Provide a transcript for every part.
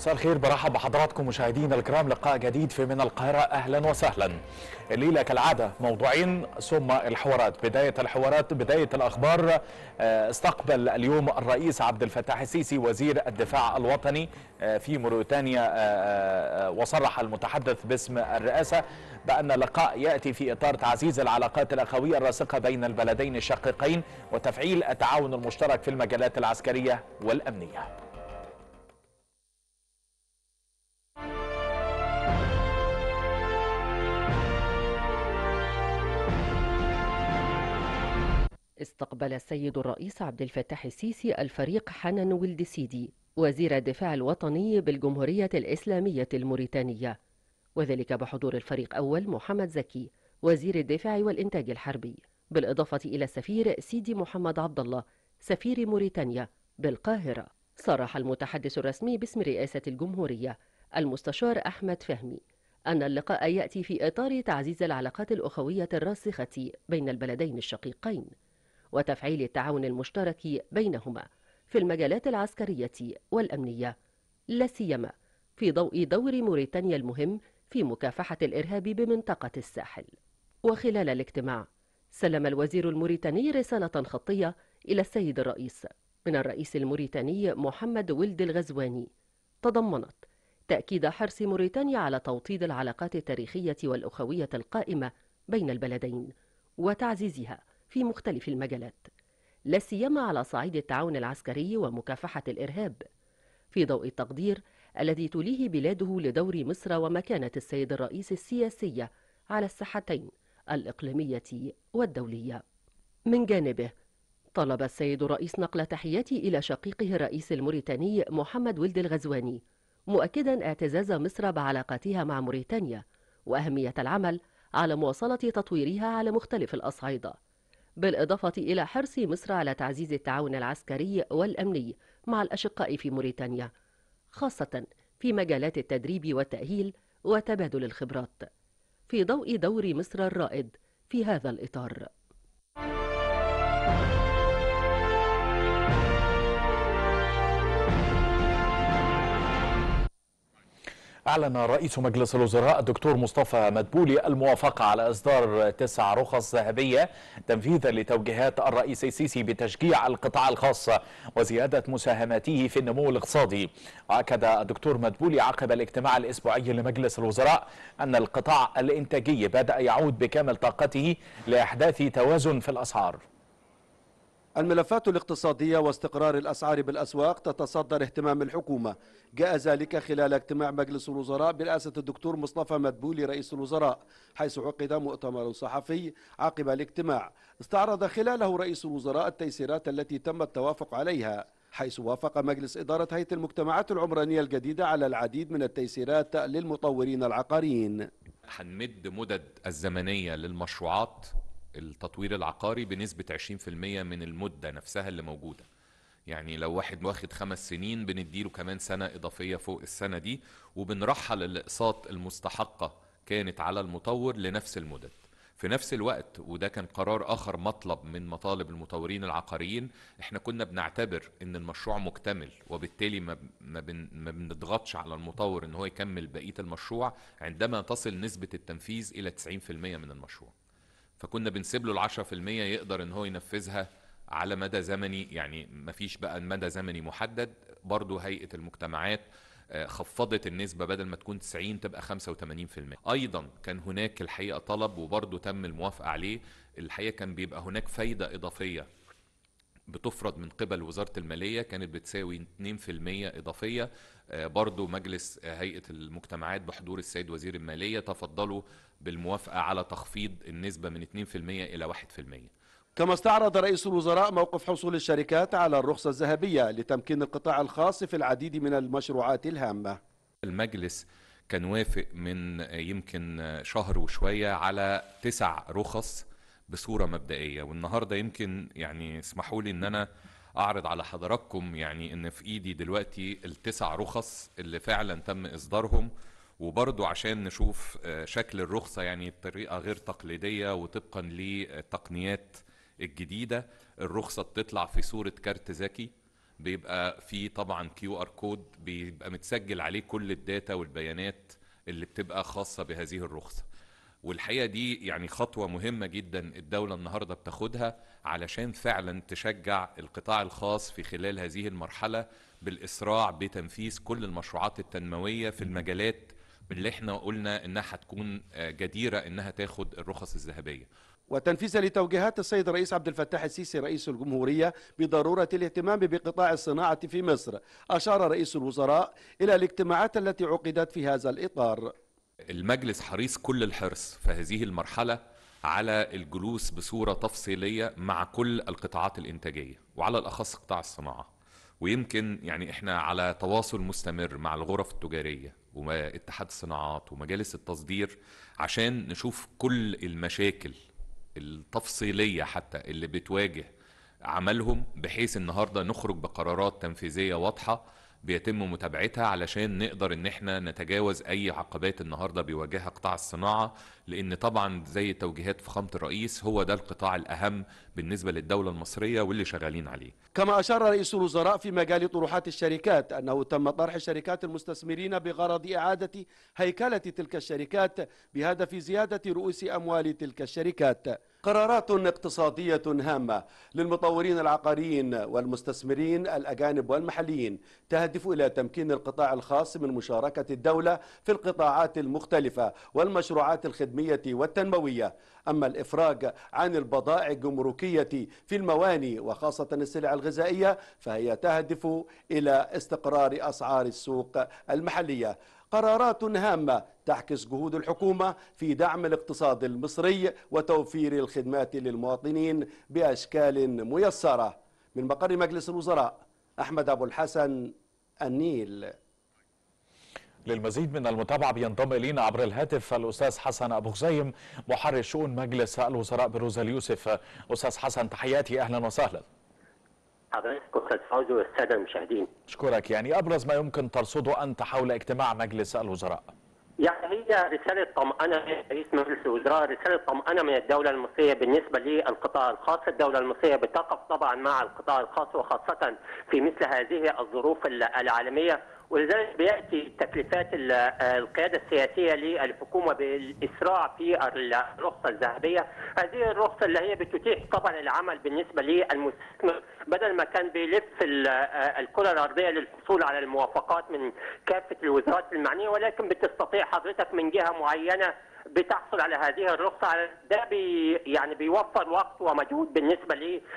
مساء الخير برحب بحضراتكم مشاهدينا الكرام لقاء جديد في من القاهرة أهلا وسهلا الليلة كالعادة موضوعين ثم الحوارات بداية الحوارات بداية الأخبار استقبل اليوم الرئيس عبد الفتاح السيسي وزير الدفاع الوطني في موريتانيا وصرح المتحدث باسم الرئاسة بأن اللقاء يأتي في إطار تعزيز العلاقات الأخوية الراسخة بين البلدين الشقيقين وتفعيل التعاون المشترك في المجالات العسكرية والأمنية استقبل السيد الرئيس عبد الفتاح السيسي الفريق حنن ولد سيدي وزير الدفاع الوطني بالجمهورية الإسلامية الموريتانية وذلك بحضور الفريق أول محمد زكي وزير الدفاع والإنتاج الحربي بالإضافة إلى السفير سيدي محمد عبد الله سفير موريتانيا بالقاهرة صرح المتحدث الرسمي باسم رئاسة الجمهورية المستشار أحمد فهمي أن اللقاء يأتي في إطار تعزيز العلاقات الأخوية الراسخة بين البلدين الشقيقين وتفعيل التعاون المشترك بينهما في المجالات العسكرية والأمنية لا سيما في ضوء دور موريتانيا المهم في مكافحة الإرهاب بمنطقة الساحل وخلال الاجتماع سلم الوزير الموريتاني رسالة خطية إلى السيد الرئيس من الرئيس الموريتاني محمد ولد الغزواني تضمنت تأكيد حرص موريتانيا على توطيد العلاقات التاريخية والأخوية القائمة بين البلدين وتعزيزها في مختلف المجالات لا سيما على صعيد التعاون العسكري ومكافحة الإرهاب في ضوء التقدير الذي تليه بلاده لدور مصر ومكانة السيد الرئيس السياسية على الساحتين الإقليمية والدولية من جانبه طلب السيد الرئيس نقل تحياتي إلى شقيقه الرئيس الموريتاني محمد ولد الغزواني مؤكدا اعتزاز مصر بعلاقاتها مع موريتانيا وأهمية العمل على مواصلة تطويرها على مختلف الأصعدة بالإضافة إلى حرص مصر على تعزيز التعاون العسكري والأمني مع الأشقاء في موريتانيا خاصة في مجالات التدريب والتأهيل وتبادل الخبرات في ضوء دور مصر الرائد في هذا الإطار أعلن رئيس مجلس الوزراء الدكتور مصطفى مدبولي الموافقة على إصدار تسع رخص ذهبية تنفيذا لتوجيهات الرئيس السيسي بتشجيع القطاع الخاص وزيادة مساهماته في النمو الاقتصادي وأكد الدكتور مدبولي عقب الاجتماع الأسبوعي لمجلس الوزراء أن القطاع الإنتاجي بدأ يعود بكامل طاقته لإحداث توازن في الأسعار الملفات الاقتصادية واستقرار الأسعار بالأسواق تتصدر اهتمام الحكومة جاء ذلك خلال اجتماع مجلس الوزراء برئاسة الدكتور مصطفى مدبولي رئيس الوزراء حيث عقد مؤتمر صحفي عقب الاجتماع استعرض خلاله رئيس الوزراء التيسيرات التي تم التوافق عليها حيث وافق مجلس إدارة هيئة المجتمعات العمرانية الجديدة على العديد من التيسيرات للمطورين العقاريين هنمد مدد الزمنية للمشروعات التطوير العقاري بنسبة 20% من المدة نفسها اللي موجودة يعني لو واحد واخد خمس سنين بنديله كمان سنة إضافية فوق السنة دي وبنرحل الأقساط المستحقة كانت على المطور لنفس المدد في نفس الوقت وده كان قرار آخر مطلب من مطالب المطورين العقاريين احنا كنا بنعتبر ان المشروع مكتمل وبالتالي ما, ما, بن ما بنضغطش على المطور ان هو يكمل بقية المشروع عندما تصل نسبة التنفيذ إلى 90% من المشروع فكنا بنسيب له ال 10% يقدر ان هو ينفذها على مدى زمني يعني مفيش بقى مدى زمني محدد برضه هيئه المجتمعات خفضت النسبة بدل ما تكون 90 تبقى 85% أيضا كان هناك الحقيقة طلب وبرضه تم الموافقة عليه الحقيقة كان بيبقى هناك فايدة إضافية بتفرض من قبل وزارة المالية كانت بتساوي 2% إضافية برضو مجلس هيئة المجتمعات بحضور السيد وزير المالية تفضلوا بالموافقة على تخفيض النسبة من 2% إلى 1% كما استعرض رئيس الوزراء موقف حصول الشركات على الرخصة الذهبية لتمكين القطاع الخاص في العديد من المشروعات الهامة المجلس كان وافق من يمكن شهر وشوية على تسع رخص بصورة مبدئية والنهاردة يمكن يعني اسمحوا لي ان انا اعرض على حضراتكم يعني ان في ايدي دلوقتي التسع رخص اللي فعلا تم اصدارهم وبرضو عشان نشوف شكل الرخصة يعني بطريقة غير تقليدية وطبقا للتقنيات الجديدة الرخصة بتطلع في صورة كارت ذكي بيبقى في طبعا كيو ار كود بيبقى متسجل عليه كل الداتا والبيانات اللي بتبقى خاصة بهذه الرخصة والحقيقة دي يعني خطوة مهمة جدا الدولة النهاردة بتاخدها علشان فعلا تشجع القطاع الخاص في خلال هذه المرحلة بالإسراع بتنفيذ كل المشروعات التنموية في المجالات اللي احنا قلنا انها هتكون جديرة انها تاخد الرخص الذهبية وتنفيذا لتوجيهات السيد الرئيس عبد الفتاح السيسي رئيس الجمهورية بضرورة الاهتمام بقطاع الصناعة في مصر أشار رئيس الوزراء إلى الاجتماعات التي عقدت في هذا الإطار المجلس حريص كل الحرص في هذه المرحلة على الجلوس بصورة تفصيلية مع كل القطاعات الإنتاجية وعلى الأخص قطاع الصناعة ويمكن يعني احنا على تواصل مستمر مع الغرف التجارية واتحاد الصناعات ومجالس التصدير عشان نشوف كل المشاكل التفصيلية حتى اللي بتواجه عملهم بحيث النهاردة نخرج بقرارات تنفيذية واضحة بيتم متابعتها علشان نقدر ان احنا نتجاوز اي عقبات النهارده بيواجهها قطاع الصناعه لان طبعا زي توجيهات فخامه الرئيس هو ده القطاع الاهم بالنسبه للدوله المصريه واللي شغالين عليه. كما اشار رئيس الوزراء في مجال طروحات الشركات انه تم طرح شركات المستثمرين بغرض اعاده هيكله تلك الشركات بهدف زياده رؤوس اموال تلك الشركات. قرارات اقتصادية هامة للمطورين العقاريين والمستثمرين الأجانب والمحليين تهدف إلى تمكين القطاع الخاص من مشاركة الدولة في القطاعات المختلفة والمشروعات الخدمية والتنموية أما الإفراج عن البضائع الجمركية في المواني وخاصة السلع الغذائية فهي تهدف إلى استقرار أسعار السوق المحلية قرارات هامة تعكس جهود الحكومة في دعم الاقتصاد المصري وتوفير الخدمات للمواطنين بأشكال ميسرة من مقر مجلس الوزراء أحمد أبو الحسن النيل للمزيد من المتابعة بينضم إلينا عبر الهاتف الأستاذ حسن أبو غزيم محرر شؤون مجلس الوزراء بروزا اليوسف أستاذ حسن تحياتي أهلا وسهلا حضرتك استاذ فوزي والساده المشاهدين أشكرك يعني أبرز ما يمكن ترصده أنت حول اجتماع مجلس الوزراء يعني هي رسالة طمأنة من رئيس مجلس الوزراء رسالة طمأنة من الدولة المصرية بالنسبة للقطاع الخاص الدولة المصرية بتقف طبعا مع القطاع الخاص وخاصة في مثل هذه الظروف العالمية ولذلك بياتي تكليفات القياده السياسيه للحكومه بالاسراع في الرخصه الذهبيه، هذه الرخصه اللي هي بتتيح طبعا العمل بالنسبه للمستثمر بدل ما كان بيلف الكره الارضيه للحصول على الموافقات من كافه الوزارات المعنيه ولكن بتستطيع حضرتك من جهه معينه بتحصل على هذه الرخصة ده بي يعني بيوفر وقت ومجهود بالنسبة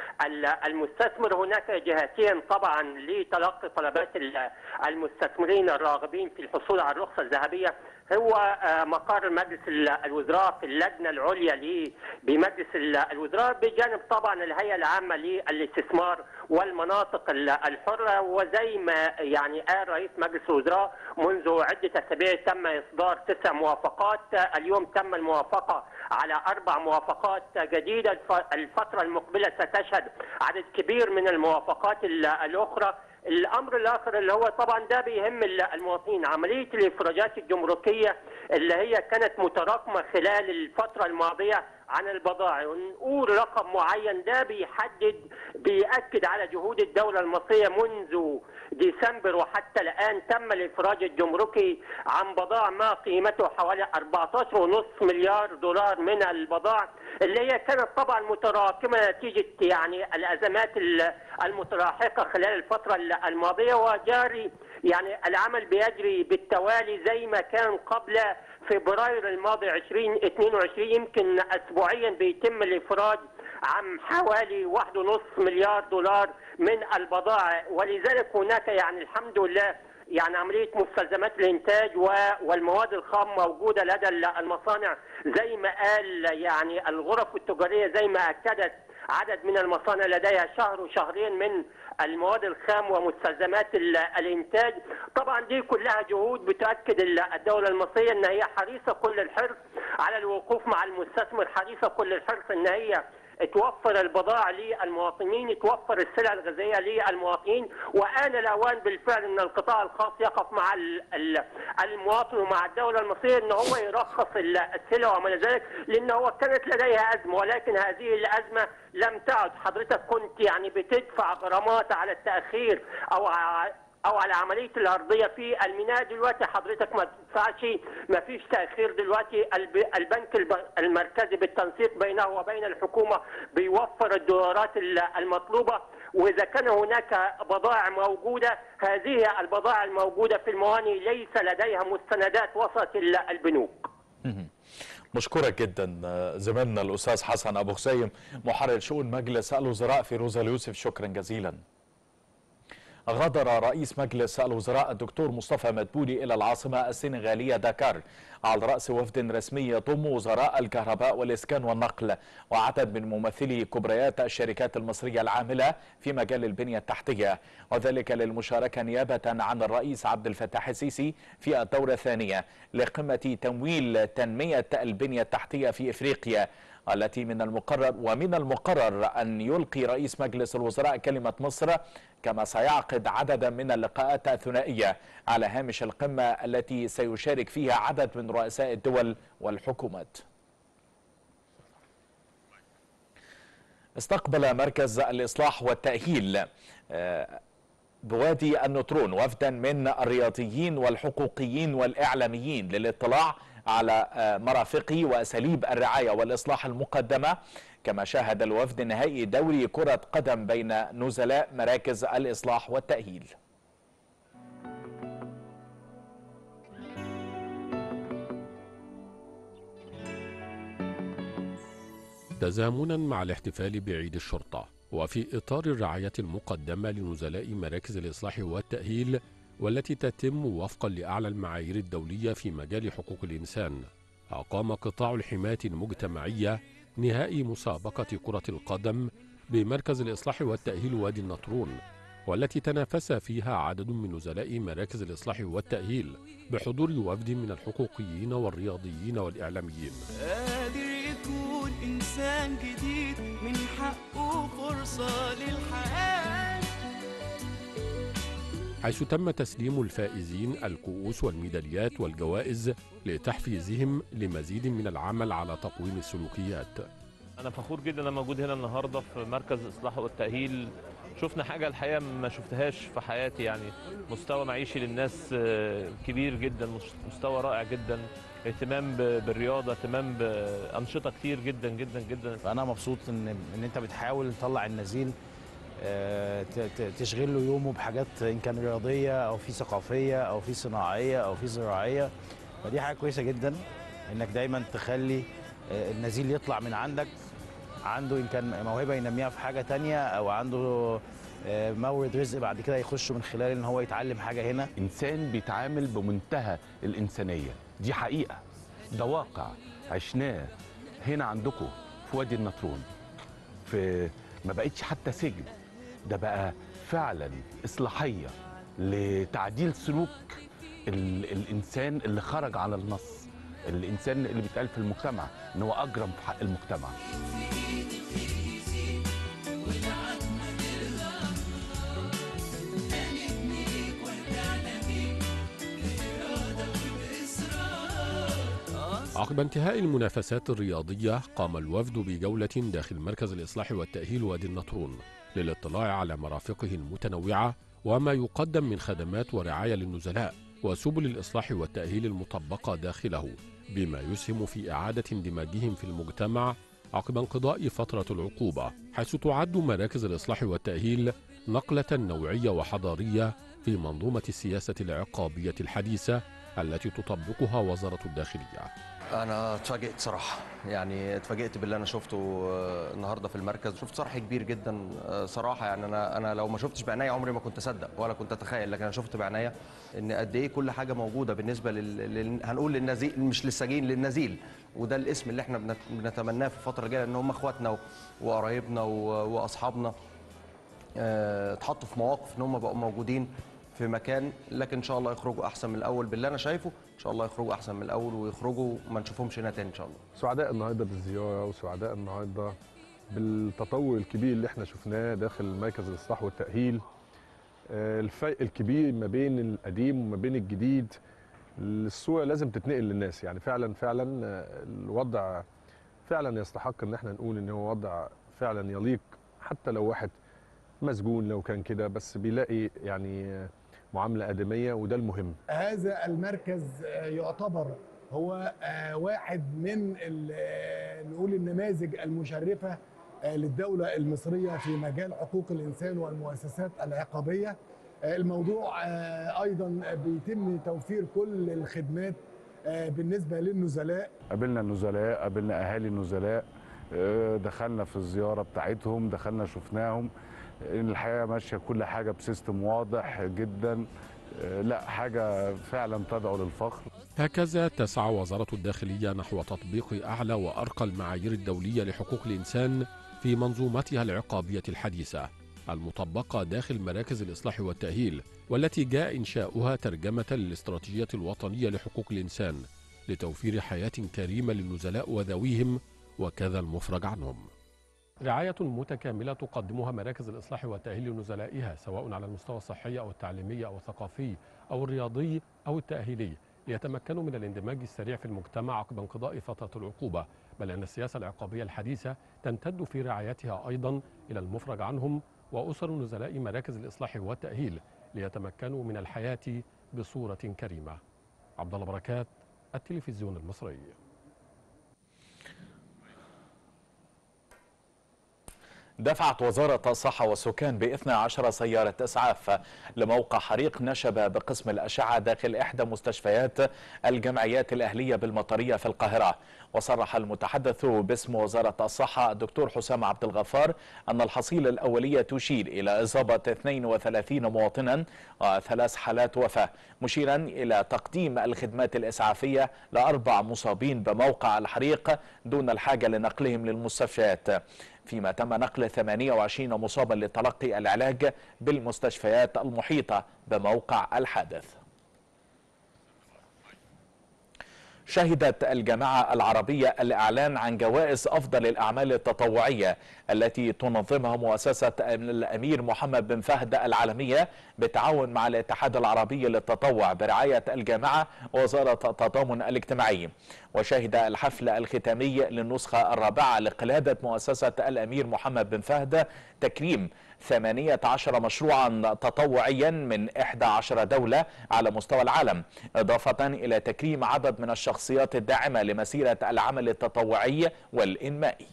للمستثمر هناك جهتين طبعا لتلقي طلبات المستثمرين الراغبين في الحصول على الرخصة الذهبية هو مقر مجلس الوزراء في اللجنه العليا بمجلس الوزراء بجانب طبعا الهيئه العامه للاستثمار والمناطق الحره وزي ما يعني قال رئيس مجلس الوزراء منذ عده اسابيع تم اصدار تسع موافقات اليوم تم الموافقه على اربع موافقات جديده الفتره المقبله ستشهد عدد كبير من الموافقات الاخرى الامر الاخر اللي هو طبعا ده بيهم المواطنين عمليه الافراجات الجمركيه اللي هي كانت متراكمه خلال الفتره الماضيه عن البضائع ونقول رقم معين ده بيحدد بيأكد على جهود الدولة المصرية منذ ديسمبر وحتى الآن تم الإفراج الجمركي عن بضائع ما قيمته حوالي 14.5 مليار دولار من البضائع اللي هي كانت طبعا متراكمة نتيجة يعني الأزمات المتلاحقة خلال الفترة الماضية وجاري يعني العمل بيجري بالتوالي زي ما كان قبل فبراير الماضي 2022 يمكن اسبوعيا بيتم الافراج عن حوالي 1.5 مليار دولار من البضائع ولذلك هناك يعني الحمد لله يعني عمليه مستلزمات الانتاج والمواد الخام موجوده لدى المصانع زي ما قال يعني الغرف التجاريه زي ما اكدت عدد من المصانع لديها شهر وشهرين من المواد الخام ومستلزمات الانتاج طبعا دي كلها جهود بتاكد الدوله المصريه ان هي حريصه كل الحرص على الوقوف مع المستثمر حريصه كل الحرص ان هي توفر البضائع للمواطنين توفر السلع الغذائيه للمواطنين وان الاوان بالفعل ان القطاع الخاص يقف مع ال- ال- المواطن ومع الدوله المصريه ان هو يرخص ال- السلع وما الى ذلك لان هو كانت لديها ازمه ولكن هذه الازمه لم تعد حضرتك كنت يعني بتدفع غرامات على التاخير او ع- او على عمليه الارضيه في الميناء دلوقتي حضرتك ما تدفعش ما فيش تاخير دلوقتي الب- البنك الب- المركزي بالتنسيق بينه وبين الحكومه بيوفر الدولارات ال- المطلوبه واذا كان هناك بضائع موجوده هذه البضائع الموجوده في المواني ليس لديها مستندات وسط ال- البنوك مشكورك جدا آه، زميلنا الاستاذ حسن ابو خسيم محرر شؤون مجلس الوزراء في روزا اليوسف شكرا جزيلا غادر رئيس مجلس الوزراء الدكتور مصطفى مدبولي إلى العاصمة السنغالية داكار على رأس وفد رسمي يضم وزراء الكهرباء والإسكان والنقل وعدد من ممثلي كبريات الشركات المصرية العاملة في مجال البنية التحتية وذلك للمشاركة نيابة عن الرئيس عبد الفتاح السيسي في الدورة الثانية لقمة تمويل تنمية البنية التحتية في إفريقيا التي من المقرر ومن المقرر أن يلقي رئيس مجلس الوزراء كلمة مصر كما سيعقد عددا من اللقاءات الثنائية على هامش القمة التي سيشارك فيها عدد من رؤساء الدول والحكومات استقبل مركز الإصلاح والتأهيل آه، بوادي النطرون وفدا من الرياضيين والحقوقيين والإعلاميين للاطلاع على آه، مرافق وأساليب الرعاية والإصلاح المقدمة كما شاهد الوفد نهائي دوري كرة قدم بين نزلاء مراكز الإصلاح والتأهيل تزامنا مع الاحتفال بعيد الشرطة وفي إطار الرعاية المقدمة لنزلاء مراكز الإصلاح والتأهيل والتي تتم وفقا لأعلى المعايير الدولية في مجال حقوق الإنسان أقام قطاع الحماية المجتمعية نهائي مسابقة كرة القدم بمركز الإصلاح والتأهيل وادي النطرون والتي تنافس فيها عدد من نزلاء مراكز الإصلاح والتأهيل بحضور وفد من الحقوقيين والرياضيين والإعلاميين قادر يكون إنسان جديد من حقه فرصة للحياة حيث تم تسليم الفائزين الكؤوس والميداليات والجوائز لتحفيزهم لمزيد من العمل على تقويم السلوكيات انا فخور جدا انا موجود هنا النهارده في مركز الاصلاح والتاهيل شفنا حاجه الحقيقه ما شفتهاش في حياتي يعني مستوى معيشي للناس آه، كبير جدا مس- مستوى رائع جدا اهتمام ب- بالرياضه اهتمام بانشطه كتير جدا جدا جدا فانا مبسوط ان ان انت بتحاول تطلع النزيل آه، ت- ت- تشغل له يومه بحاجات ان كان رياضيه او في ثقافيه او في صناعيه او في زراعيه فدي حاجه كويسه جدا انك دايما تخلي آه، النزيل يطلع من عندك عنده ان كان موهبه ينميها في حاجه تانية او عنده آه، مورد رزق بعد كده يخش من خلال ان هو يتعلم حاجه هنا إنسان بيتعامل بمنتهى الإنسانية دي حقيقة ده واقع عشناه هنا عندكم في وادي النطرون في ما بقتش حتى سجن ده بقى فعلا إصلاحية لتعديل سلوك ال الإنسان اللي خرج على النص الإنسان اللي بيتقال في المجتمع إن هو أجرم في حق المجتمع عقب انتهاء المنافسات الرياضية قام الوفد بجولة داخل مركز الإصلاح والتأهيل وادي النطرون للاطلاع على مرافقه المتنوعة وما يقدم من خدمات ورعاية للنزلاء وسبل الإصلاح والتأهيل المطبقة داخله بما يسهم في إعادة اندماجهم في المجتمع عقب انقضاء فترة العقوبة حيث تعد مراكز الإصلاح والتأهيل نقلة نوعية وحضارية في منظومة السياسة العقابية الحديثة التي تطبقها وزارة الداخلية انا اتفاجئت صراحه يعني اتفاجئت باللي انا شفته آه، النهارده في المركز شفت صرح كبير جدا آه، صراحه يعني انا انا لو ما شفتش بعينيا عمري ما كنت اصدق ولا كنت اتخيل لكن انا شفت بعينيا ان قد ايه كل حاجه موجوده بالنسبه لل... لل... هنقول للنزيل مش للسجين للنزيل وده الاسم اللي احنا بنت... بنتمناه في الفتره الجايه ان هم اخواتنا و... وقرايبنا و... واصحابنا آه، اتحطوا في مواقف ان هم بقوا موجودين في مكان لكن ان شاء الله يخرجوا احسن من الاول باللي انا شايفه ان شاء الله يخرجوا احسن من الاول ويخرجوا ما نشوفهمش هنا تاني ان شاء الله سعداء النهارده بالزياره وسعداء النهارده بالتطور الكبير اللي احنا شفناه داخل مركز الاصلاح والتاهيل آه، الفرق الكبير ما بين القديم وما بين الجديد الصوره لازم تتنقل للناس يعني فعلا فعلا آه، الوضع فعلا يستحق ان احنا نقول ان هو وضع فعلا يليق حتى لو واحد مسجون لو كان كده بس بيلاقي يعني آه، معامله ادميه وده المهم هذا المركز آه، يعتبر هو آه، واحد من ال- آه، نقول النماذج المشرفة آه، للدولة المصرية في مجال حقوق الإنسان والمؤسسات العقابية آه، الموضوع آه، أيضا بيتم توفير كل الخدمات آه، بالنسبة للنزلاء قابلنا النزلاء قابلنا اهالي النزلاء آه، دخلنا في الزياره بتاعتهم دخلنا شفناهم الحقيقه ماشيه كل حاجه بسيستم واضح جدا آه، لا حاجه فعلا تدعو للفخر هكذا تسعى وزارة الداخلية نحو تطبيق أعلى وأرقى المعايير الدولية لحقوق الإنسان في منظومتها العقابية الحديثة المطبقة داخل مراكز الإصلاح والتأهيل والتي جاء إنشاؤها ترجمة للاستراتيجية الوطنية لحقوق الإنسان لتوفير حياة كريمة للنزلاء وذويهم وكذا المفرج عنهم رعاية متكاملة تقدمها مراكز الإصلاح والتأهيل لنزلائها سواء على المستوى الصحي أو التعليمي أو الثقافي أو الرياضي أو التأهيلي ليتمكنوا من الاندماج السريع في المجتمع عقب انقضاء فترة العقوبة بل أن السياسة العقابية الحديثة تمتد في رعايتها أيضا إلى المفرج عنهم وأسر نزلاء مراكز الإصلاح والتأهيل ليتمكنوا من الحياة بصورة كريمة عبد الله بركات التلفزيون المصري دفعت وزارة الصحة والسكان ب 12 سيارة إسعاف لموقع حريق نشب بقسم الأشعة داخل إحدى مستشفيات الجمعيات الأهلية بالمطرية في القاهرة وصرح المتحدث باسم وزارة الصحة الدكتور حسام عبد الغفار أن الحصيلة الأولية تشير إلى إصابة 32 مواطنا وثلاث حالات وفاة مشيرا إلى تقديم الخدمات الإسعافية لأربع مصابين بموقع الحريق دون الحاجة لنقلهم للمستشفيات فيما تم نقل 28 مصابا لتلقي العلاج بالمستشفيات المحيطة بموقع الحادث شهدت الجامعة العربية الإعلان عن جوائز أفضل الأعمال التطوعية التي تنظمها مؤسسة الأمير محمد بن فهد العالمية بالتعاون مع الاتحاد العربي للتطوع برعاية الجامعة ووزارة التضامن الاجتماعي وشهد الحفل الختامي للنسخة الرابعة لقلادة مؤسسة الأمير محمد بن فهد تكريم 18 مشروعا تطوعيا من 11 دولة على مستوى العالم إضافة إلى تكريم عدد من الشخصيات الداعمة لمسيرة العمل التطوعي والإنمائي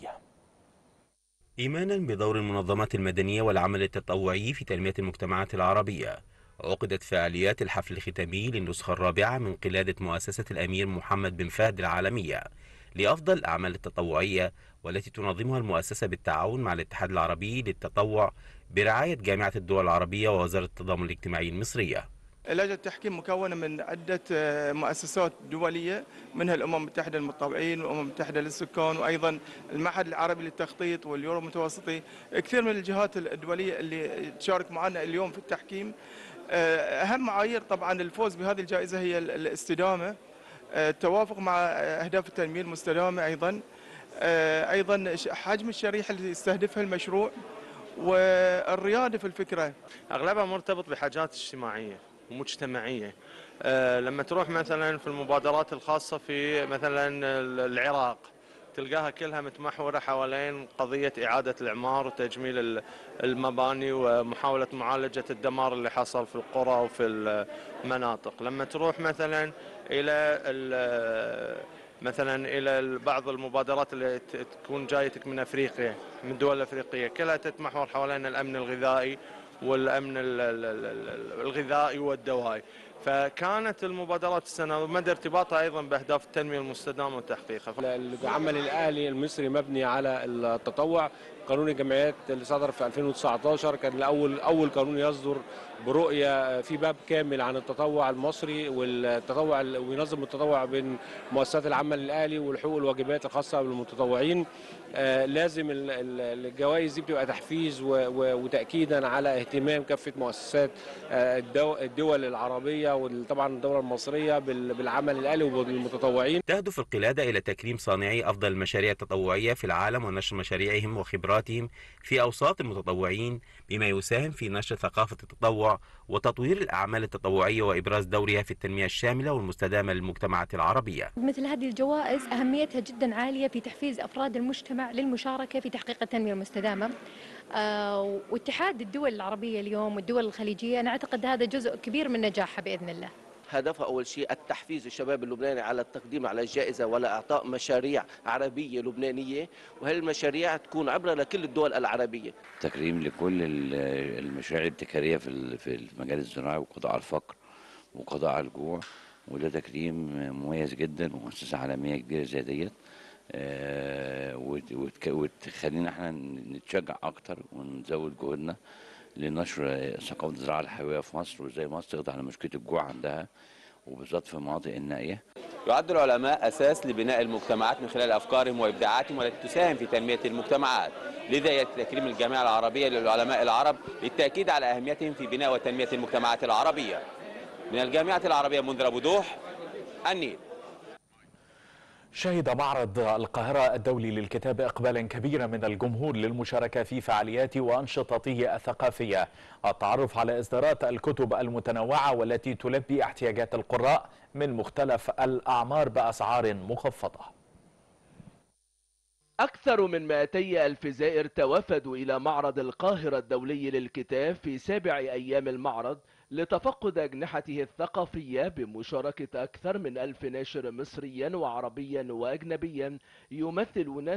إيمانا بدور المنظمات المدنية والعمل التطوعي في تنمية المجتمعات العربية عقدت فعاليات الحفل الختامي للنسخة الرابعة من قلادة مؤسسة الأمير محمد بن فهد العالمية لأفضل الأعمال التطوعية والتي تنظمها المؤسسة بالتعاون مع الاتحاد العربي للتطوع برعاية جامعة الدول العربية ووزارة التضامن الاجتماعي المصرية لجنة التحكيم مكونة من عدة آه، مؤسسات دولية منها الأمم المتحدة للمتطوعين والأمم المتحدة للسكان وأيضا المعهد العربي للتخطيط واليورو المتوسطي كثير من الجهات الدولية اللي تشارك معنا اليوم في التحكيم آه، أهم معايير طبعا الفوز بهذه الجائزة هي ال- الاستدامة آه، التوافق مع آه، أهداف التنمية المستدامة أيضا آه، أيضا ش- حجم الشريحة اللي يستهدفها المشروع والريادة في الفكرة اغلبها مرتبط بحاجات اجتماعيه ومجتمعيه آه، لما تروح مثلا في المبادرات الخاصه في مثلا ال- العراق تلقاها كلها متمحوره حوالين قضيه اعاده الاعمار وتجميل ال- المباني ومحاوله معالجه الدمار اللي حصل في القرى وفي المناطق لما تروح مثلا الى ال- مثلا الى بعض المبادرات اللي ت- تكون جايتك من افريقيا من الدول الافريقيه كلها تتمحور حوالين الامن الغذائي والامن ال- ال- ال- الغذائي والدوائي فكانت المبادرات السنه ومدى ارتباطها ايضا باهداف التنميه المستدامه وتحقيقها العمل الاهلي المصري مبني على التطوع قانون الجمعيات اللي صدر في 2019 كان الاول اول قانون يصدر برؤيه في باب كامل عن التطوع المصري والتطوع وينظم التطوع بين مؤسسات العمل الاهلي والحقوق والواجبات الخاصه بالمتطوعين آه، لازم ال- ال- الجوائز دي بتبقى تحفيز و- و- وتاكيدا على اهتمام كافه مؤسسات آه، الدو- الدول العربيه وطبعا الدوله المصريه بال- بالعمل الاهلي وبالمتطوعين تهدف القلادة إلى تكريم صانعي أفضل المشاريع التطوعية في العالم ونشر مشاريعهم وخبراتهم في أوساط المتطوعين بما يساهم في نشر ثقافة التطوع وتطوير الأعمال التطوعية وإبراز دورها في التنمية الشاملة والمستدامة للمجتمعات العربية مثل هذه الجوائز أهميتها جدا عالية في تحفيز أفراد المجتمع للمشاركة في تحقيق التنمية المستدامة آه، واتحاد الدول العربية اليوم والدول الخليجية أنا أعتقد هذا جزء كبير من نجاحها بإذن الله هدفها أول شيء التحفيز الشباب اللبناني على التقديم على الجائزة ولا إعطاء مشاريع عربية لبنانية وهي المشاريع تكون عبرة لكل الدول العربية تكريم لكل ال- المشاريع الابتكاريه في ال- في المجال الزراعي وقضاء على الفقر وقضاء على الجوع وده تكريم مميز جدا ومؤسسه عالميه كبيره زي ديت آه، وت- وتك- وتخلينا احنا نتشجع اكتر ونزود جهودنا لنشر ثقافه الزراعه الحيويه في مصر وازاي مصر تقضي على مشكله الجوع عندها وبالذات في المناطق النائيه يعد العلماء أساس لبناء المجتمعات من خلال أفكارهم وإبداعاتهم والتي تساهم في تنمية المجتمعات لذا يأتي تكريم الجامعة العربية للعلماء العرب للتأكيد على أهميتهم في بناء وتنمية المجتمعات العربية من الجامعة العربية منذر أبو دوح النيل شهد معرض القاهرة الدولي للكتاب إقبالا كبيرا من الجمهور للمشاركة في فعاليات وأنشطته الثقافية التعرف على إصدارات الكتب المتنوعة والتي تلبي احتياجات القراء من مختلف الأعمار بأسعار مخفضة أكثر من 200 ألف زائر توافدوا إلى معرض القاهرة الدولي للكتاب في سابع أيام المعرض لتفقد أجنحته الثقافية بمشاركة أكثر من ألف ناشر مصريا وعربيا وأجنبيا يمثلون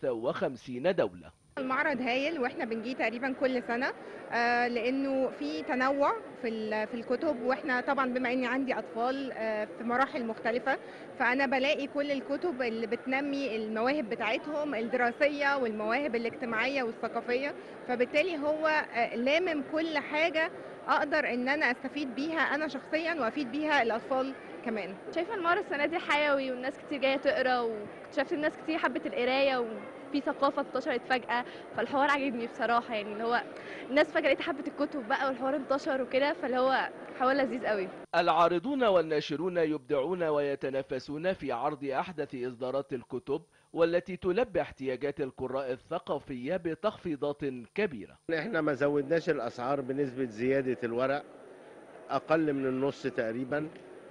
53 دولة المعرض هايل واحنا بنجي تقريبا كل سنه آه، لانه في تنوع في ال- في الكتب واحنا طبعا بما اني عندي اطفال آه، في مراحل مختلفه فانا بلاقي كل الكتب اللي بتنمي المواهب بتاعتهم الدراسيه والمواهب الاجتماعيه والثقافيه فبالتالي هو آه، لامم كل حاجه اقدر ان انا استفيد بيها انا شخصيا وافيد بيها الاطفال كمان شايفه المعرض السنه دي حيوي والناس كتير جايه تقرا واكتشفت الناس كتير حبت القرايه وفي ثقافه انتشرت فجاه فالحوار عجبني بصراحه يعني اللي هو الناس فجاه لقيت حبت الكتب بقى والحوار انتشر وكده فاللي هو حوار لذيذ قوي العارضون والناشرون يبدعون ويتنافسون في عرض أحدث إصدارات الكتب والتي تلبي احتياجات القراء الثقافية بتخفيضات كبيرة احنا ما زودناش الاسعار بنسبه زياده الورق اقل من النص تقريبا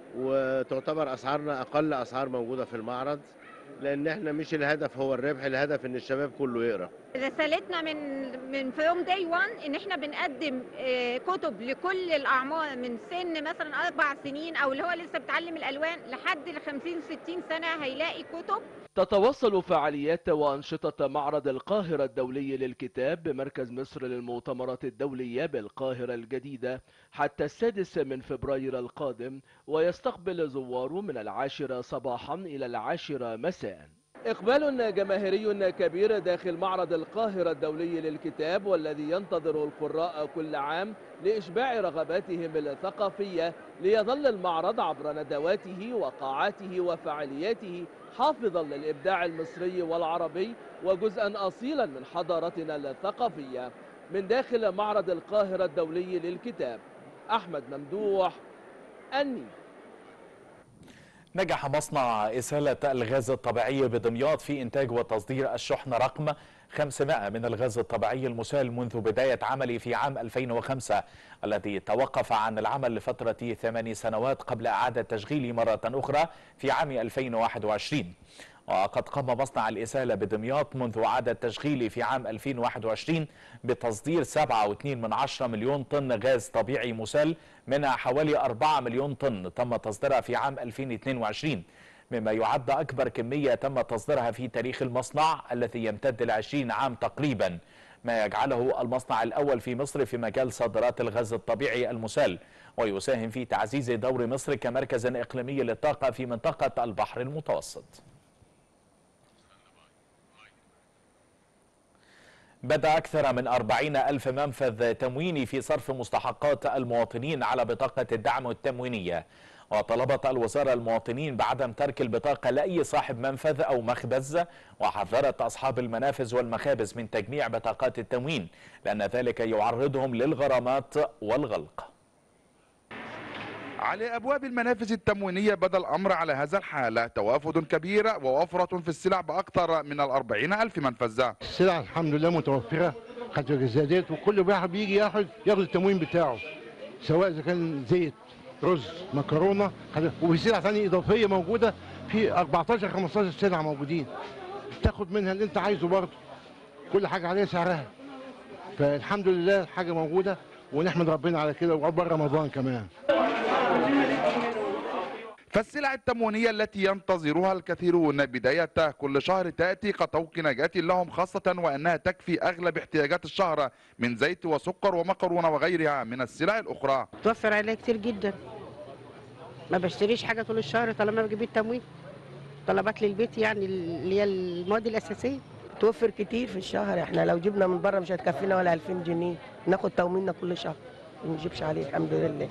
وتعتبر اسعارنا اقل اسعار موجوده في المعرض لان احنا مش الهدف هو الربح الهدف ان الشباب كله يقرا رسالتنا من من فروم داي 1 ان احنا بنقدم آه، كتب لكل الاعمار من سن مثلا اربع سنين او اللي هو لسه بيتعلم الالوان لحد ال 50 60 سنه هيلاقي كتب تتواصل فعاليات وأنشطة معرض القاهرة الدولي للكتاب بمركز مصر للمؤتمرات الدولية بالقاهرة الجديدة حتى السادس من فبراير القادم ويستقبل زوار من العاشرة صباحا إلى العاشرة مساء إقبال جماهيري كبير داخل معرض القاهرة الدولي للكتاب والذي ينتظر القراء كل عام لإشباع رغباتهم الثقافية ليظل المعرض عبر ندواته وقاعاته وفعالياته حافظا للإبداع المصري والعربي وجزءا أصيلا من حضارتنا الثقافية من داخل معرض القاهرة الدولي للكتاب أحمد ممدوح النيل نجح مصنع إسالة الغاز الطبيعي بدمياط في إنتاج وتصدير الشحن رقم 500 من الغاز الطبيعي المسال منذ بداية عمله في عام 2005 الذي توقف عن العمل لفترة ثمان سنوات قبل إعادة تشغيله مرة أخرى في عام 2021 وقد قام مصنع الإسالة بدمياط منذ إعادة تشغيله في عام 2021 بتصدير 7.2 من عشرة مليون طن غاز طبيعي مسال منها حوالي 4 مليون طن تم تصديرها في عام 2022 مما يعد أكبر كمية تم تصديرها في تاريخ المصنع الذي يمتد ل 20 عام تقريبا ما يجعله المصنع الأول في مصر في مجال صادرات الغاز الطبيعي المسال ويساهم في تعزيز دور مصر كمركز إقليمي للطاقة في منطقة البحر المتوسط بدأ أكثر من 40 ألف منفذ تمويني في صرف مستحقات المواطنين على بطاقة الدعم التموينية وطلبت الوزارة المواطنين بعدم ترك البطاقة لأي صاحب منفذ أو مخبز وحذرت أصحاب المنافذ والمخابز من تجميع بطاقات التموين لأن ذلك يعرضهم للغرامات والغلق على أبواب المنافذ التموينية بدا الأمر على هذا الحال توافد كبير ووفرة في السلع بأكثر من الأربعين ألف منفذة السلع الحمد لله متوفره حتى زادت وكل واحد بيجي ياخد ياخد التموين بتاعه سواء اذا كان زيت رز مكرونه حاجة- وفي سلع ثانيه اضافيه موجوده في 14 15 سلعه موجودين تاخد منها اللي انت عايزه برضه كل حاجه عليها سعرها فالحمد لله الحاجه موجوده ونحمد ربنا على كده وعقبال رمضان كمان فالسلع التموينية التي ينتظرها الكثيرون بداية كل شهر تأتي كطوق نجاة لهم خاصة وأنها تكفي أغلب احتياجات الشهر من زيت وسكر ومكرونة وغيرها من السلع الأخرى توفر عليا كتير جدا ما بشتريش حاجه طول الشهر طالما بجيب التموين طلبات للبيت يعني اللي هي المواد الاساسيه توفر كتير في الشهر احنا لو جبنا من بره مش هتكفينا ولا 2000 جنيه ناخد تمويننا كل شهر ما نجيبش عليه الحمد لله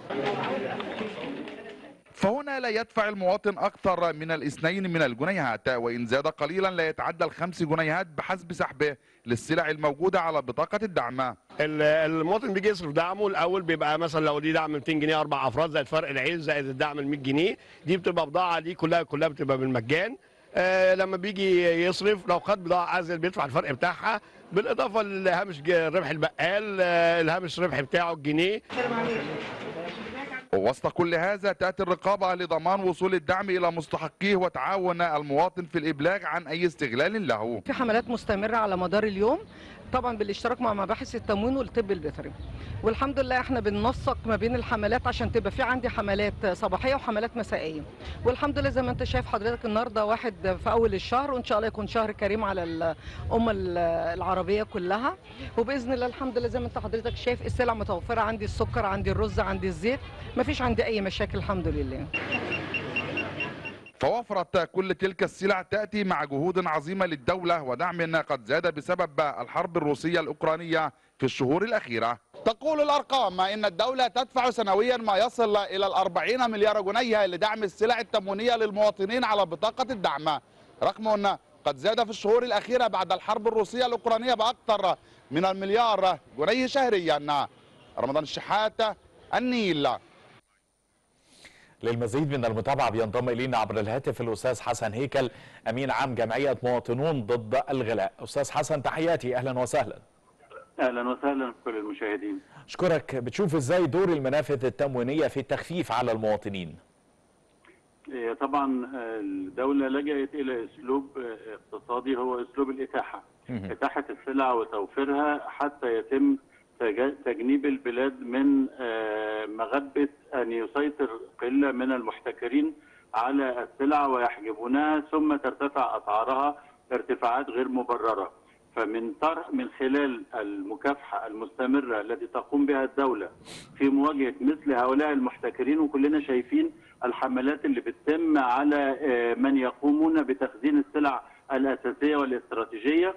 فهنا لا يدفع المواطن أكثر من الاثنين من الجنيهات وإن زاد قليلا لا يتعدى الخمس جنيهات بحسب سحبه للسلع الموجودة على بطاقة الدعم ال- المواطن بيجي يصرف دعمه الاول بيبقى مثلا لو دي دعم 200 جنيه اربع افراد زائد فرق العيش زائد الدعم ال 100 جنيه دي بتبقى بضاعه دي كلها كلها بتبقى بالمجان آه لما بيجي يصرف لو خد بضاعه ازيد بيدفع الفرق بتاعها بالاضافه لهامش ج- ربح البقال آه الهامش الربح بتاعه الجنيه ووسط كل هذا تأتي الرقابة لضمان وصول الدعم إلى مستحقيه وتعاون المواطن في الإبلاغ عن أي استغلال له في حملات مستمرة على مدار اليوم طبعا بالاشتراك مع مباحث التموين والطب البيطري والحمد لله احنا بننسق ما بين الحملات عشان تبقى في عندي حملات صباحيه وحملات مسائيه والحمد لله زي ما انت شايف حضرتك النهارده واحد في اول الشهر وان شاء الله يكون شهر كريم على الامه العربيه كلها وباذن الله الحمد لله زي ما انت حضرتك شايف السلع متوفره عندي السكر عندي الرز عندي الزيت ما فيش عندي اي مشاكل الحمد لله فوفرت كل تلك السلع تأتي مع جهود عظيمة للدولة ودعم قد زاد بسبب الحرب الروسية الأوكرانية في الشهور الأخيرة تقول الأرقام إن الدولة تدفع سنويا ما يصل إلى الأربعين مليار جنيه لدعم السلع التموينية للمواطنين على بطاقة الدعم رقم قد زاد في الشهور الأخيرة بعد الحرب الروسية الأوكرانية بأكثر من المليار جنيه شهريا رمضان الشحات النيل للمزيد من المتابعة بينضم إلينا عبر الهاتف الأستاذ حسن هيكل أمين عام جمعية مواطنون ضد الغلاء أستاذ حسن تحياتي أهلا وسهلا اهلا وسهلا بكل المشاهدين أشكرك بتشوف إزاي دور المنافذ التموينية في التخفيف على المواطنين إيه، طبعا آه، الدولة لجأت إلى أسلوب آه، اقتصادي هو أسلوب الإتاحة إتاحة السلع وتوفيرها حتى يتم تج- تجنيب البلاد من آه، مغبة أن يسيطر قلة من المحتكرين على السلع ويحجبونها ثم ترتفع أسعارها ارتفاعات غير مبررة فمن طرح من خلال المكافحة المستمرة التي تقوم بها الدولة في مواجهة مثل هؤلاء المحتكرين وكلنا شايفين الحملات اللي بتتم على آه، من يقومون بتخزين السلع الأساسية والاستراتيجية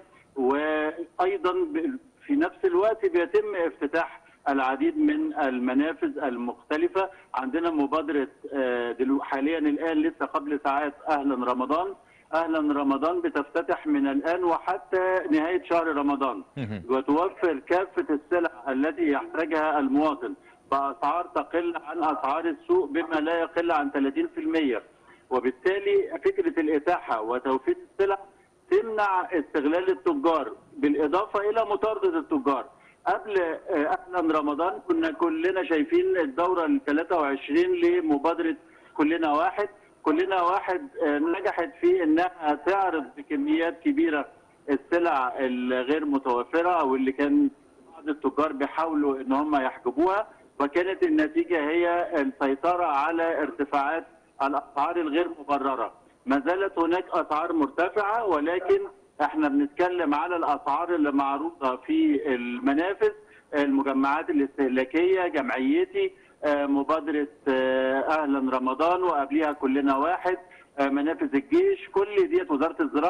وأيضا ب- في نفس الوقت بيتم افتتاح العديد من المنافذ المختلفة عندنا مبادرة آه، دلو- حاليا الآن لسه قبل ساعات أهلا رمضان أهلا رمضان بتفتتح من الآن وحتى نهاية شهر رمضان وتوفر كافة السلع التي يحتاجها المواطن بأسعار تقل عن أسعار السوق بما لا يقل عن 30% وبالتالي فكرة الإتاحة وتوفير السلع تمنع استغلال التجار بالإضافة إلى مطاردة التجار قبل آه، أهلا رمضان كنا كلنا شايفين الدورة ال 23 لمبادرة كلنا واحد كلنا واحد آه، نجحت في انها تعرض بكميات كبيره السلع الغير متوفره او اللي كان بعض التجار بيحاولوا ان هم يحجبوها وكانت النتيجه هي السيطره على ارتفاعات الاسعار الغير مبرره. ما زالت هناك اسعار مرتفعه ولكن احنا بنتكلم على الاسعار اللي معروضه في المنافذ المجمعات الاستهلاكيه جمعيتي آه، مبادره آه، اهلا رمضان وقبليها كلنا واحد آه، منافذ الجيش كل ديت وزاره الزراعه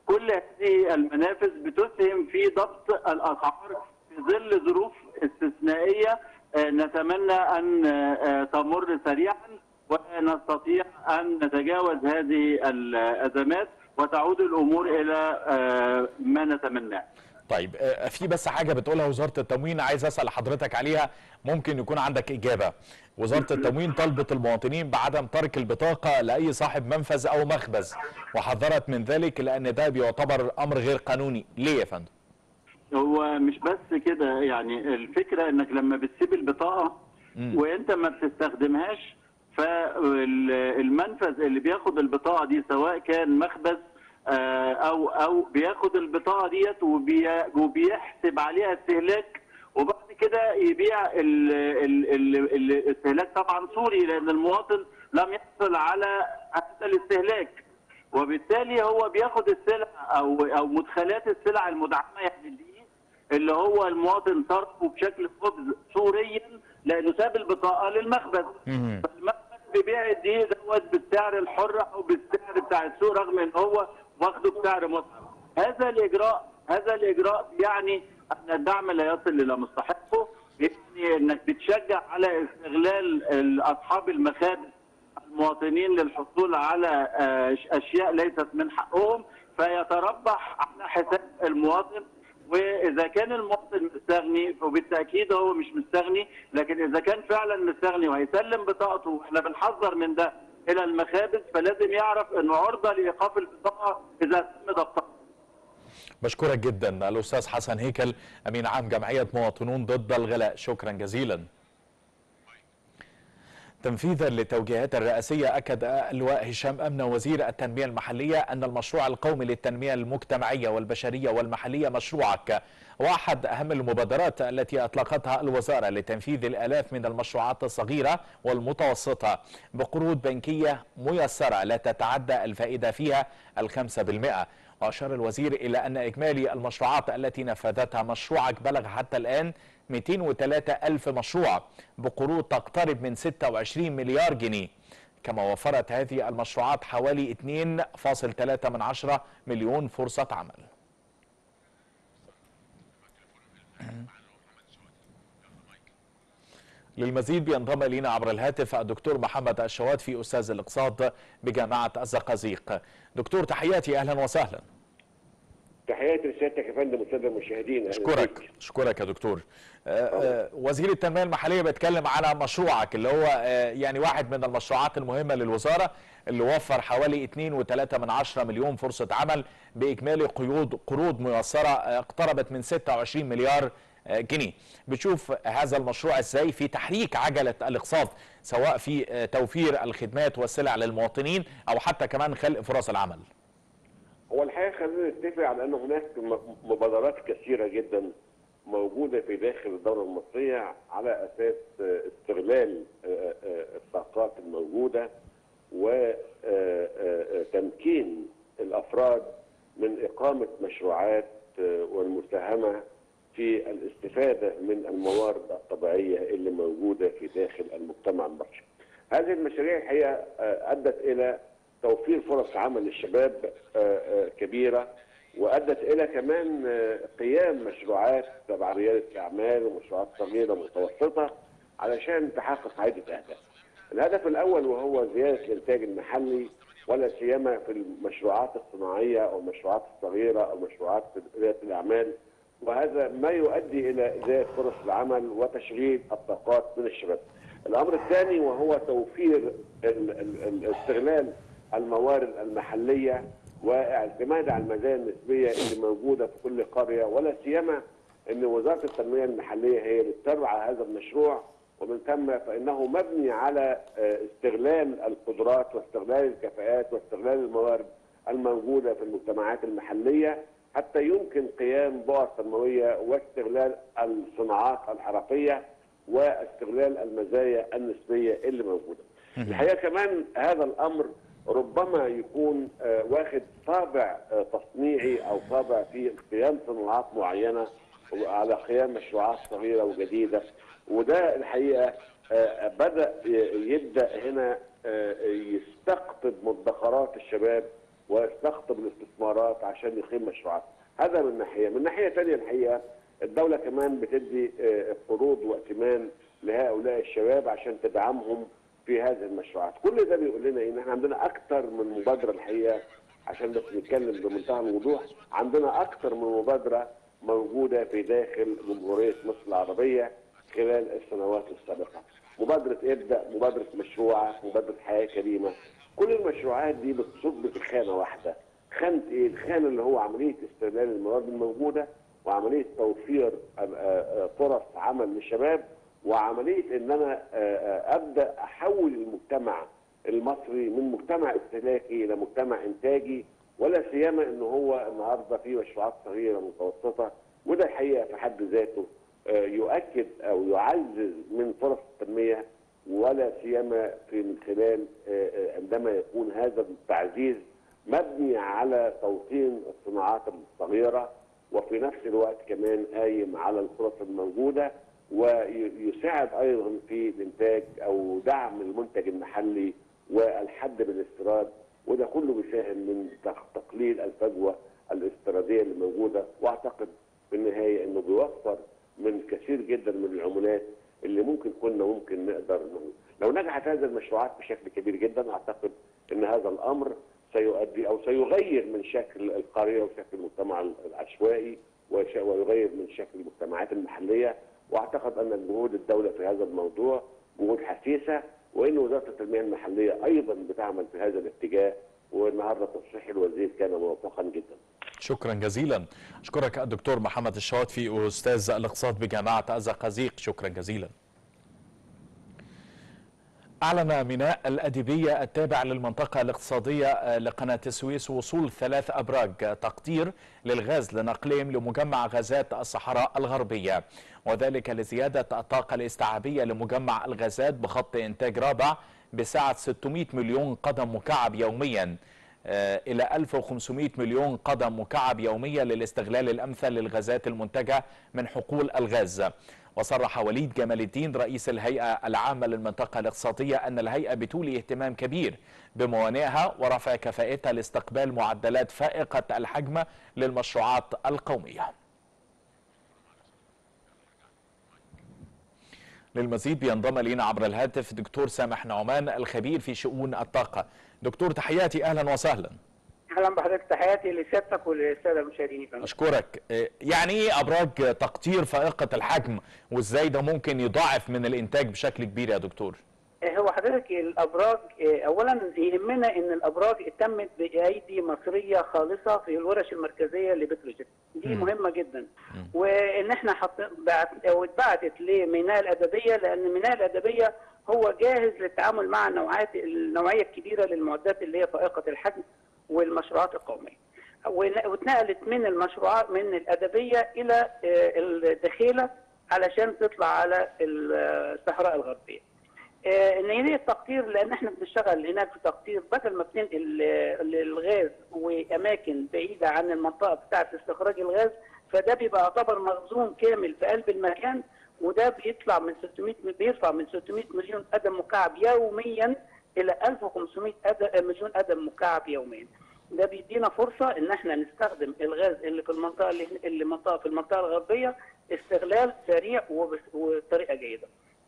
كل هذه المنافذ بتسهم في ضبط الاسعار في ظل ظروف استثنائيه آه، نتمنى ان آه، تمر سريعا ونستطيع ان نتجاوز هذه الازمات وتعود الامور الى آه، ما نتمناه. طيب آه، في بس حاجه بتقولها وزاره التموين عايز اسال حضرتك عليها ممكن يكون عندك اجابه وزاره التموين طلبت المواطنين بعدم ترك البطاقه لاي صاحب منفذ او مخبز وحذرت من ذلك لان ده بيعتبر امر غير قانوني ليه يا فندم هو مش بس كده يعني الفكره انك لما بتسيب البطاقه وانت ما بتستخدمهاش فالمنفذ اللي بياخد البطاقه دي سواء كان مخبز آه، او او بياخد البطاقه ديت وبي- وبيحسب عليها استهلاك وبعد كده يبيع ال- ال- ال- ال- الاستهلاك طبعا سوري لان المواطن لم يحصل على هذا الاستهلاك وبالتالي هو بياخد السلع او او مدخلات السلع المدعمه يعني دي اللي هو المواطن صرفه بشكل خبز سوريا لانه ساب البطاقه للمخبز فالمخبز بيبيع دي دوت بالسعر الحر او بالسعر بتاع السوق رغم ان هو واخده بسعر مصر هذا الاجراء هذا الاجراء يعني ان الدعم لا يصل الى مستحقه يعني انك بتشجع على استغلال اصحاب المخابز المواطنين للحصول على آه، اشياء ليست من حقهم فيتربح على حساب المواطن واذا كان المواطن مستغني فبالتاكيد هو مش مستغني لكن اذا كان فعلا مستغني وهيسلم بطاقته واحنا بنحذر من ده الى المخابز فلازم يعرف انه عرضه لايقاف البطاقه اذا تم ضبطها بشكرك جدا الاستاذ حسن هيكل امين عام جمعيه مواطنون ضد الغلاء شكرا جزيلا تنفيذا للتوجيهات الرئاسية أكد اللواء هشام أمنة وزير التنمية المحلية أن المشروع القومي للتنمية المجتمعية والبشرية والمحلية مشروعك وأحد أهم المبادرات التي أطلقتها الوزارة لتنفيذ الآلاف من المشروعات الصغيرة والمتوسطة بقروض بنكية ميسرة لا تتعدى الفائدة فيها الخمسة بالمئة وأشار الوزير إلى أن إجمالي المشروعات التي نفذتها مشروعك بلغ حتى الآن 203 ألف مشروع بقروض تقترب من 26 مليار جنيه كما وفرت هذه المشروعات حوالي 2.3 من عشرة مليون فرصة عمل للمزيد بينضم الينا عبر الهاتف الدكتور محمد الشواتفي استاذ الاقتصاد بجامعه الزقازيق. دكتور تحياتي اهلا وسهلا. تحياتي لسيادتك يا فندم والساده المشاهدين أهلاً اشكرك بيك. اشكرك يا دكتور آه، آه، وزير التنميه المحليه بيتكلم على مشروعك اللي هو آه، يعني واحد من المشروعات المهمه للوزاره اللي وفر حوالي 2.3 من عشرة مليون فرصه عمل باجمالي قيود قروض ميسره آه، اقتربت من 26 مليار آه، جنيه بتشوف هذا المشروع ازاي في تحريك عجله الاقتصاد سواء في آه، توفير الخدمات والسلع للمواطنين او حتى كمان خلق فرص العمل هو الحقيقه خلينا نتفق على ان هناك م- مبادرات كثيره جدا موجوده في داخل الدوله المصريه على اساس آه، استغلال آه، آه، الطاقات الموجوده وتمكين الافراد من اقامه مشروعات آه، والمساهمه في الاستفاده من الموارد الطبيعيه اللي موجوده في داخل المجتمع المصري. هذه المشاريع الحقيقه آه، ادت الى توفير فرص عمل للشباب آه، آه، كبيره وادت الى كمان آه، قيام مشروعات تبع رياده الاعمال ومشروعات صغيره ومتوسطه علشان تحقق عده اهداف. الهدف الاول وهو زياده الانتاج المحلي ولا سيما في المشروعات الصناعيه او المشروعات الصغيره او مشروعات رياده الاعمال وهذا ما يؤدي الى زياده فرص العمل وتشغيل الطاقات من الشباب. الامر الثاني وهو توفير ال- ال- ال- استغلال الموارد المحليه واعتماد على المزايا النسبيه اللي موجوده في كل قريه ولا سيما ان وزاره التنميه المحليه هي اللي تتبع هذا المشروع ومن ثم فانه مبني على آه، استغلال القدرات واستغلال الكفاءات واستغلال الموارد الموجوده في المجتمعات المحليه حتى يمكن قيام بؤر تنمويه واستغلال الصناعات الحرفيه واستغلال المزايا النسبيه اللي موجوده. الحقيقه كمان هذا الامر ربما يكون آه، واخد طابع آه، تصنيعي او طابع في قيام صناعات معينه على قيام مشروعات صغيره وجديده وده الحقيقه آه، بدا ي- يبدا هنا آه، يستقطب مدخرات الشباب ويستقطب الاستثمارات عشان يقيم مشروعات هذا من ناحيه من ناحيه ثانيه الحقيقه الدوله كمان بتدي آه، قروض وائتمان لهؤلاء الشباب عشان تدعمهم في هذه المشروعات كل ده بيقول لنا ان احنا عندنا اكثر من مبادره الحقيقه عشان بس نتكلم بمنتهى الوضوح عندنا اكثر من مبادره موجوده في داخل جمهوريه مصر العربيه خلال السنوات السابقه مبادره ابدا مبادره مشروعه مبادره حياه كريمه كل المشروعات دي بتصب في خانه واحده خانه ايه الخانه اللي هو عمليه استغلال الموارد الموجوده وعمليه توفير آه، آه، فرص عمل للشباب وعمليه ان انا آه، آه، ابدا احول المجتمع المصري من مجتمع استهلاكي الى مجتمع انتاجي ولا سيما ان هو النهارده في مشروعات صغيره متوسطه وده الحقيقه في حد ذاته آه، يؤكد او يعزز من فرص التنميه ولا سيما في من خلال آه، آه، عندما يكون هذا التعزيز مبني على توطين الصناعات الصغيره وفي نفس الوقت كمان قايم على الفرص الموجوده ويساعد ايضا في الانتاج او دعم المنتج المحلي والحد من الاستيراد وده كله بيساهم من تق- تقليل الفجوه الاستيراديه اللي موجوده واعتقد في النهايه انه بيوفر من كثير جدا من العملات اللي ممكن كنا ممكن نقدر ن- لو نجحت هذه المشروعات بشكل كبير جدا اعتقد ان هذا الامر سيؤدي او سيغير من شكل القريه وشكل المجتمع العشوائي وش- ويغير من شكل المجتمعات المحليه واعتقد ان جهود الدوله في هذا الموضوع جهود حثيثه وان وزاره التنميه المحليه ايضا بتعمل في هذا الاتجاه والنهارده تصريح الوزير كان موفقا جدا. شكرا جزيلا أشكرك الدكتور محمد الشواطفي أستاذ الاقتصاد بجامعة الزقازيق شكرا جزيلا أعلن ميناء الأديبية التابع للمنطقة الاقتصادية لقناة السويس وصول ثلاث أبراج تقطير للغاز لنقلهم لمجمع غازات الصحراء الغربية وذلك لزيادة الطاقة الاستيعابية لمجمع الغازات بخط إنتاج رابع بسعة 600 مليون قدم مكعب يوميا آه، إلى 1500 مليون قدم مكعب يوميا للاستغلال الأمثل للغازات المنتجة من حقول الغاز وصرح وليد جمال الدين رئيس الهيئة العامة للمنطقة الاقتصادية أن الهيئة بتولي اهتمام كبير بموانئها ورفع كفاءتها لاستقبال معدلات فائقة الحجم للمشروعات القومية للمزيد بينضم لينا عبر الهاتف دكتور سامح نعمان الخبير في شؤون الطاقة دكتور تحياتي أهلا وسهلا اهلا بحضرتك تحياتي لسيادتك وللساده المشاهدين فندم. أشكرك إيه، يعني إيه أبراج تقطير فائقة الحجم وإزاي ده ممكن يضاعف من الإنتاج بشكل كبير يا دكتور آه، هو حضرتك الابراج آه، اولا يهمنا ان الابراج تمت بايدي مصريه خالصه في الورش المركزيه لبتروجيت دي مم. مهمه جدا وان احنا حط بعت او اتبعتت لميناء الادبيه لان ميناء الادبيه هو جاهز للتعامل مع النوعات النوعيه الكبيره للمعدات اللي هي فائقه الحجم والمشروعات القوميه ون- واتنقلت من المشروعات من الادبيه الى آه، الدخيله علشان تطلع على الصحراء الغربيه آه، ان هي التقطير لان احنا بنشتغل هناك في تقطير بدل ما بتنقل آه، الغاز واماكن بعيده عن المنطقه بتاعه استخراج الغاز فده بيبقى يعتبر مخزون كامل في قلب المكان وده بيطلع من 600 بيرفع من 600 مليون قدم مكعب يوميا الى 1500 قدم مليون قدم مكعب يوميا ده بيدينا فرصه ان احنا نستخدم الغاز اللي في المنطقه اللي اللي منطقه في المنطقه الغربيه استغلال سريع وبس- وبطريقه جيده.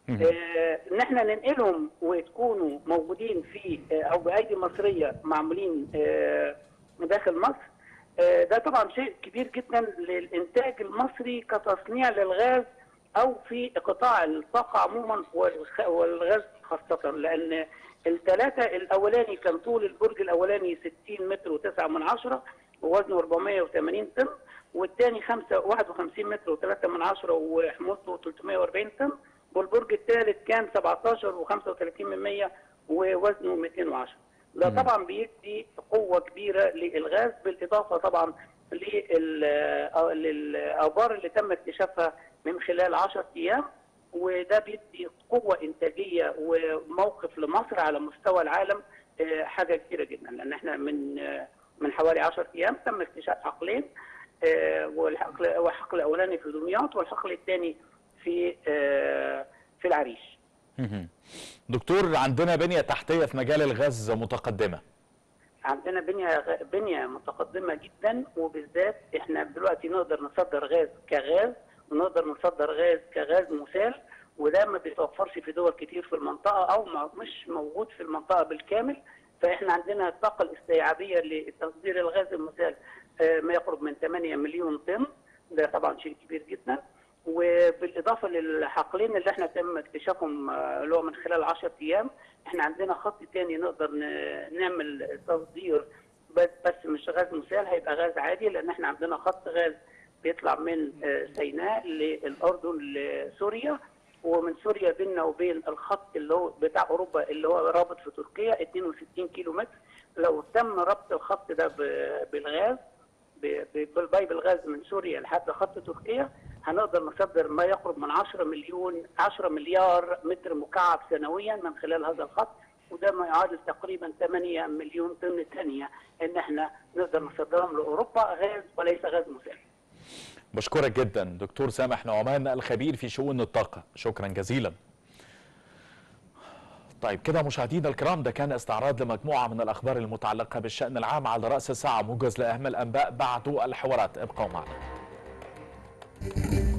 آه، ان احنا ننقلهم وتكونوا موجودين في آه، او بايدي مصريه معمولين آه، داخل مصر آه، ده طبعا شيء كبير جدا للانتاج المصري كتصنيع للغاز او في قطاع الطاقه عموما والخ- والغاز خاصه لان الثلاثه الاولاني كان طول البرج الاولاني 60 متر و9 من عشرة ووزنه 480 طن والثاني 5 51 متر و3 من عشرة وحمولته 340 طن والبرج الثالث كان 17 و35 من 100 ووزنه 210 ده مم. طبعا بيدي قوه كبيره للغاز بالاضافه طبعا لل- آه، للابار اللي تم اكتشافها من خلال 10 ايام وده بيدي قوه انتاجيه وموقف لمصر على مستوى العالم آه، حاجه كبيره جدا لان احنا من آه، من حوالي 10 ايام تم اكتشاف حقلين آه، والحقل والحقل الاولاني في دمياط والحقل الثاني في آه، في العريش مهم. دكتور عندنا بنية تحتية في مجال الغاز متقدمة عندنا بنيه غ- بنيه متقدمه جدا وبالذات احنا دلوقتي نقدر نصدر غاز كغاز ونقدر نصدر غاز كغاز مسال وده ما بيتوفرش في دول كتير في المنطقه او ما- مش موجود في المنطقه بالكامل فاحنا عندنا الطاقه الاستيعابيه لتصدير الغاز المسال آه، ما يقرب من 8 مليون طن ده طبعا شيء كبير جدا وبالاضافه للحقلين اللي احنا تم اكتشافهم آه، اللي هو من خلال 10 ايام احنا عندنا خط تاني نقدر ن- نعمل تصدير بس بس مش غاز مسال هيبقى غاز عادي لان احنا عندنا خط غاز بيطلع من آه، سيناء للاردن لسوريا ومن سوريا بيننا وبين الخط اللي هو بتاع اوروبا اللي هو رابط في تركيا 62 كيلو متر لو تم ربط الخط ده ب- بالغاز ب- ب- بالبايب الغاز من سوريا لحد خط تركيا هنقدر نصدر ما يقرب من 10 مليون 10 مليار متر مكعب سنويا من خلال هذا الخط وده ما يعادل تقريبا 8 مليون طن ثانيه ان احنا نقدر نصدرهم لاوروبا غاز وليس غاز مسال. بشكرك جدا دكتور سامح نعمان الخبير في شؤون الطاقة شكرا جزيلا طيب كده مشاهدينا الكرام ده كان استعراض لمجموعة من الأخبار المتعلقة بالشأن العام على رأس الساعة موجز لأهم الأنباء بعد الحوارات ابقوا معنا